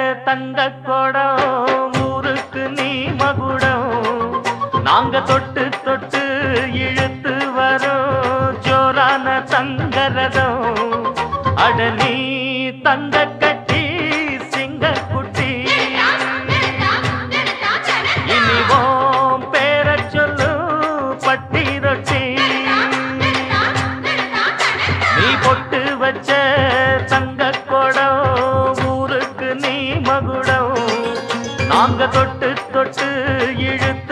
தங்க குடம் ஊருக்கு நீ மகுடம் நாங்க தொட்டு தொட்டு இழுத்து வரோம் ஜோரான தங்கரதம் அட நீ தங்க கட்டி சிங்க குட்டி இனிவோம் பேர சொல்லு பட்டி ரொட்டி நீ பொட்டு வச்ச தங்க குடம் ஊருக்கு நீ மகுடம் நாங்க தொட்டு தொட்டு இழுத்து